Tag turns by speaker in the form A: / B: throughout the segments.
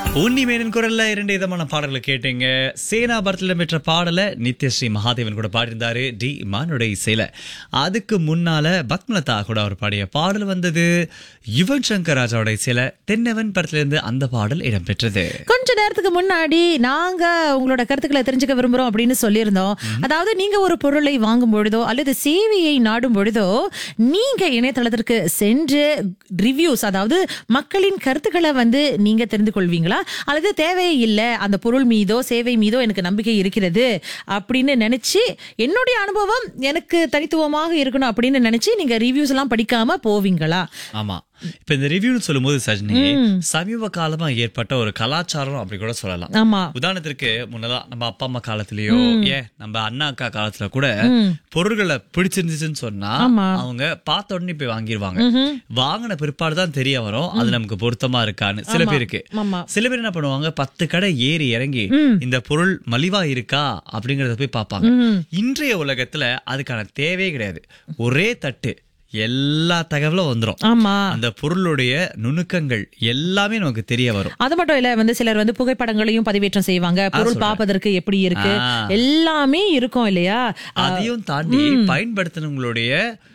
A: உன்னிமேனன் குரல்ல இரண்டு விதமான பாடல்களை கேட்டீங்க சேனா படத்துல பெற்ற பாடலை நித்யஸ்ரீ மகாதேவன் கூட பாடியிருந்தாரு டி இமானுடைய இசையில அதுக்கு முன்னால பத்மலதா கூட அவர் பாடிய பாடல் வந்தது யுவன் சங்கர் ராஜாவோட இசையில தென்னவன் படத்துல இருந்து அந்த பாடல் இடம்பெற்றது
B: கொஞ்ச நேரத்துக்கு முன்னாடி நாங்க உங்களோட கருத்துக்களை தெரிஞ்சுக்க விரும்புறோம் அப்படின்னு சொல்லியிருந்தோம் அதாவது நீங்க ஒரு பொருளை வாங்கும் பொழுதோ அல்லது சேவையை நாடும் பொழுதோ நீங்க இணையதளத்திற்கு சென்று ரிவ்யூஸ் அதாவது மக்களின் கருத்துக்களை வந்து நீங்க தெரிந்து கொள்வீங்களா அல்லது தேவையில்லை அந்த பொருள் மீதோ சேவை மீதோ எனக்கு நம்பிக்கை இருக்கிறது அப்படின்னு நினைச்சு என்னுடைய அனுபவம் எனக்கு தனித்துவமாக இருக்கணும் அப்படின்னு நினைச்சு நீங்க ரிவ்யூஸ் எல்லாம் படிக்காம போவீங்களா
A: ஆமா இப்ப இந்த ரிவ்யூன்னு சொல்லும்போது சஜினி சமீப காலமா ஏற்பட்ட ஒரு கலாச்சாரம் அப்படி கூட சொல்லலாம்
B: ஆமா
A: உதாரணத்திற்கு முன்னதா நம்ம அப்பா அம்மா காலத்திலயோ ஏன் நம்ம அண்ணா அக்கா காலத்துல கூட பொருள்களை பிடிச்சிருந்துச்சுன்னு சொன்னா
B: ஆமா.
A: அவங்க பார்த்த உடனே போய் வாங்கிருவாங்க வாங்கின பிற்பாடு தான் தெரிய வரும் அது நமக்கு பொருத்தமா இருக்கான்னு சில பேருக்கு
B: ஆமா.
A: சில பேர் என்ன பண்ணுவாங்க பத்து கடை ஏறி இறங்கி இந்த பொருள் மலிவா இருக்கா அப்படிங்கறத போய் பார்ப்பாங்க இன்றைய உலகத்துல அதுக்கான தேவையே கிடையாது ஒரே தட்டு எல்லா தகவலும் வந்துரும்
B: ஆமா
A: அந்த பொருளுடைய நுணுக்கங்கள் எல்லாமே நமக்கு தெரிய வரும்
B: அது மட்டும் இல்ல வந்து சிலர் வந்து புகைப்படங்களையும் பதிவேற்றம் செய்வாங்க பொருள் பார்ப்பதற்கு எப்படி இருக்கு
A: ஆ.
B: எல்லாமே இருக்கும் இல்லையா
A: அதையும் தாண்டி பயன்படுத்தினவங்களுடைய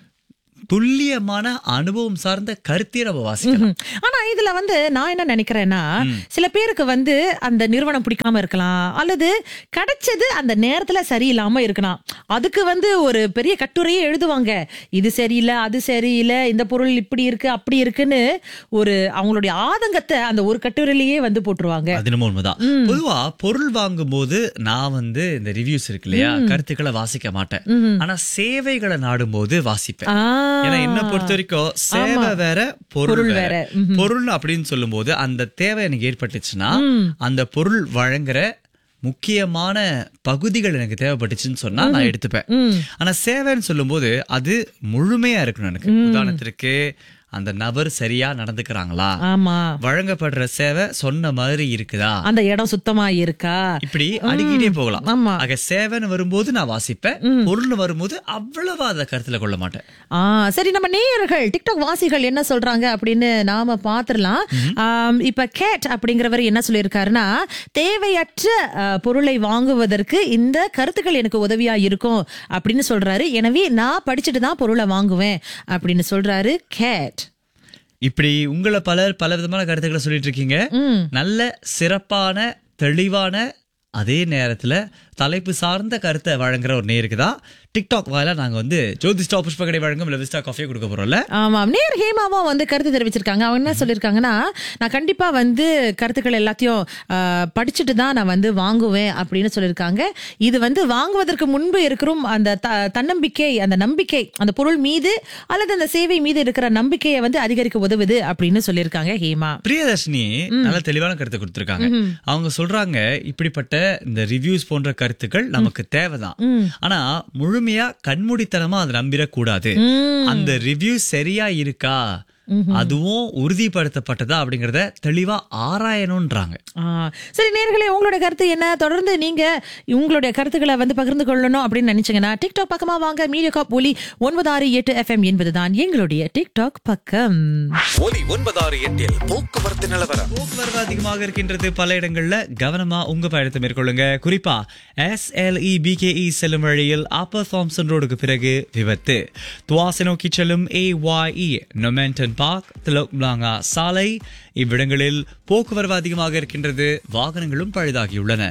A: துல்லியமான அனுபவம் சார்ந்த கருத்தையும் நம்ம வாசிக்கலாம்
B: ம். ஆனா இதுல வந்து நான் என்ன நினைக்கிறேன்னா சில பேருக்கு வந்து அந்த நிறுவனம் பிடிக்காம இருக்கலாம் அல்லது கிடைச்சது அந்த நேரத்துல சரியில்லாம இருக்கலாம் அதுக்கு வந்து ஒரு பெரிய கட்டுரையே எழுதுவாங்க இது சரியில்லை அது சரியில்லை இந்த பொருள் இப்படி இருக்கு அப்படி இருக்குன்னு ஒரு அவங்களுடைய ஆதங்கத்தை அந்த ஒரு கட்டுரையிலேயே வந்து போட்டுருவாங்க
A: அது நம்ம உண்மைதான் பொதுவா பொருள் வாங்கும் போது நான் வந்து இந்த ரிவ்யூஸ் இருக்கு இல்லையா கருத்துக்களை வாசிக்க மாட்டேன் ஆனா சேவைகளை நாடும் போது வாசிப்பேன்
B: ஆ.
A: ஏன்னா என்ன பொறுத்த வரைக்கும் சேவை வேற பொருள்
B: பொருள்
A: வேற
B: வேற.
A: பொருள் அப்படின்னு சொல்லும்போது அந்த தேவை எனக்கு ஏற்பட்டுச்சுன்னா அந்த பொருள் வழங்குற முக்கியமான பகுதிகள் எனக்கு தேவைப்பட்டுச்சுன்னு சொன்னா நான் எடுத்துப்பேன் ஆனா சேவைன்னு சொல்லும்போது அது முழுமையா இருக்கணும் எனக்கு உதாரணத்திற்கு அந்த நபர் சரியா நடந்துக்கிறாங்களா
B: ஆமா
A: வழங்கப்படுற சேவை சொன்ன மாதிரி இருக்குதா
B: அந்த இடம் சுத்தமா இருக்கா
A: இப்படி அடிக்கிட்டே போகலாம்
B: ஆமா.
A: ஆக சேவைன்னு வரும்போது நான் வாசிப்பேன் பொருள்னு வரும்போது அவ்வளவா அதை கருத்துல கொள்ள மாட்டேன்
B: ஆ சரி நம்ம நேயர்கள் டிக்டாக் வாசிகள் என்ன சொல்றாங்க அப்படின்னு நாம பாத்துரலாம் ஆம், இப்ப கேட் அப்படிங்கிறவர் என்ன சொல்லியிருக்காருன்னா தேவையற்ற அ, பொருளை வாங்குவதற்கு இந்த கருத்துக்கள் எனக்கு உதவியா இருக்கும் அப்படின்னு சொல்றாரு எனவே நான் படிச்சுட்டு தான் பொருளை வாங்குவேன் அப்படின்னு சொல்றாரு கேட்
A: இப்படி உங்களை பலர் பல விதமான கருத்துக்களை சொல்லிட்டு இருக்கீங்க நல்ல சிறப்பான தெளிவான அதே நேரத்துல தலைப்பு சார்ந்த கருத்தை வழங்குற ஒரு நேருக்கு தான் டிக்டாக் வாயிலா நாங்க வந்து ஜோதி ஸ்டாப் புஷ்பகடை வழங்கும் லெவிஸ்டா காஃபியை கொடுக்க போறோம்ல
B: ஆமாம் நேர் ஹேமாவும் வந்து கருத்து தெரிவிச்சிருக்காங்க அவங்க என்ன சொல்லியிருக்காங்கன்னா நான் கண்டிப்பா வந்து கருத்துக்கள் எல்லாத்தையும் ஆ, படிச்சுட்டு தான் நான் வந்து வாங்குவேன் அப்படின்னு சொல்லியிருக்காங்க இது வந்து வாங்குவதற்கு முன்பு இருக்கிற அந்த த- தன்னம்பிக்கை அந்த நம்பிக்கை அந்த பொருள் மீது அல்லது அந்த சேவை மீது இருக்கிற நம்பிக்கையை வந்து அதிகரிக்க உதவுது அப்படின்னு சொல்லியிருக்காங்க ஹேமா
A: பிரியதர்ஷினி நல்ல தெளிவான கருத்தை கொடுத்திருக்காங்க அவங்க சொல்றாங்க இப்படிப்பட்ட இந்த ரிவ்யூஸ் போன்ற கருத்துக்கள் நமக்கு தேவைதான் ஆனா முழுமையா கண்மூடித்தனமா அதை நம்பிடக்கூடாது அந்த ரிவ்யூ சரியா இருக்கா அதுவும் உறுதிப்படுத்தப்பட்டதா அப்படிங்கறத தெளிவா ஆராயணும்ன்றாங்க
B: ஆ, சரி நேர்களே உங்களோட கருத்து என்ன தொடர்ந்து நீங்க உங்களுடைய கருத்துக்களை வந்து பகிர்ந்து கொள்ளணும் அப்படின்னு நினைச்சீங்கன்னா டிக்டாக் பக்கமா வாங்க மீடியா காப் ஒலி ஒன்பது ஆறு எட்டு எஃப்எம் என்பதுதான் எங்களுடைய டிக்டாக் பக்கம்
C: ஒலி ஒன்பதாறு எட்டில் போக்குவரத்து நிலவரம்
A: போக்குவரத்து அதிகமாக இருக்கின்றது பல இடங்கள்ல கவனமா உங்க பயணத்தை மேற்கொள்ளுங்க குறிப்பா எஸ் எல் இ பிகேஇ செல்லும் வழியில் அப்பர் தாம்சன் ரோடுக்கு பிறகு விபத்து துவாசை நோக்கி செல்லும் ஏ ஒய் நொமெண்டன் பார்க் திலோக்லாங்கா சாலை இவ்விடங்களில் போக்குவரவு அதிகமாக இருக்கின்றது வாகனங்களும் பழுதாகியுள்ளன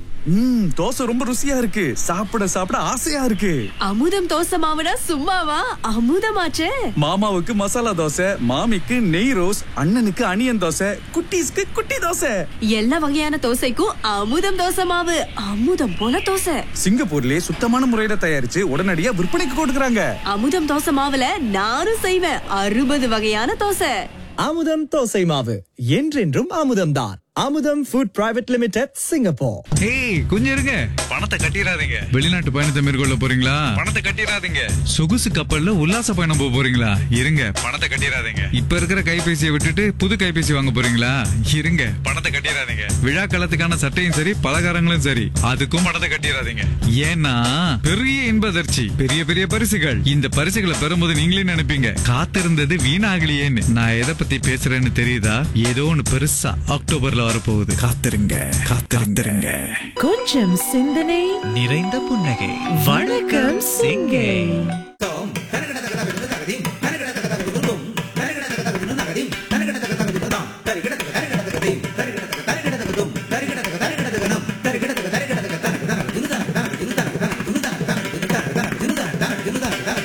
D: ம் தோசை ரொம்ப ருசியா இருக்கு சாப்பிட சாப்பிட ஆசையா இருக்கு
E: அமுதம் தோசை மாவுனா சும்மாவா அமுதமாச்சே
D: மாமாவுக்கு மசாலா தோசை மாமிக்கு நெய் ரோஸ் அண்ணனுக்கு அனியன் தோசை குட்டீஸ்க்கு குட்டி தோசை
E: எல்லா வகையான தோசைக்கும் அமுதம் தோசை மாவு அமுதம் போல தோசை
D: சிங்கப்பூர்லயே சுத்தமான முறையில தயாரிச்சு உடனடியா விற்பனைக்கு கொடுக்கறாங்க
E: அமுதம் தோசை மாவுல நானும் செய்வேன் அறுபது வகையான தோசை
F: அமுதம் தோசை மாவு என்றென்றும் அமுதம்தான் அமுதம் ஃபுட் பிரைவேட் லிமிடெட் சிங்கப்பூர்
G: ஏய் கொஞ்சம் இருங்க
C: பணத்தை கட்டிடாதீங்க
G: வெளிநாட்டு பயணத்தை மேற்கொள்ள போறீங்களா
C: பணத்தை கட்டிடாதீங்க
G: சொகுசு கப்பல்ல உல்லாச பயணம் போக போறீங்களா இருங்க
C: பணத்தை கட்டிடாதீங்க
G: இப்ப இருக்கிற கைபேசியை விட்டுட்டு புது கைபேசி வாங்க போறீங்களா இருங்க
C: பணத்தை கட்டிடாதீங்க
G: விழா காலத்துக்கான சட்டையும் சரி பலகாரங்களும் சரி அதுக்கும்
C: பணத்தை கட்டிடாதீங்க
G: ஏன்னா பெரிய இன்பதர்ச்சி பெரிய பெரிய பரிசுகள் இந்த பரிசுகளை பெறும்போது நீங்களே நினைப்பீங்க காத்திருந்தது வீணாகலையேன்னு நான் எதை பத்தி பேசுறேன்னு தெரியுதா ஏதோ ஒண்ணு பெருசா அக்டோபர்ல வரப்போகுது
D: காத்திருங்க காத்திருந்திருங்க
B: கொஞ்சம் சிந்தனை
A: நிறைந்த புன்னகை
B: வணக்கம் சிங்கை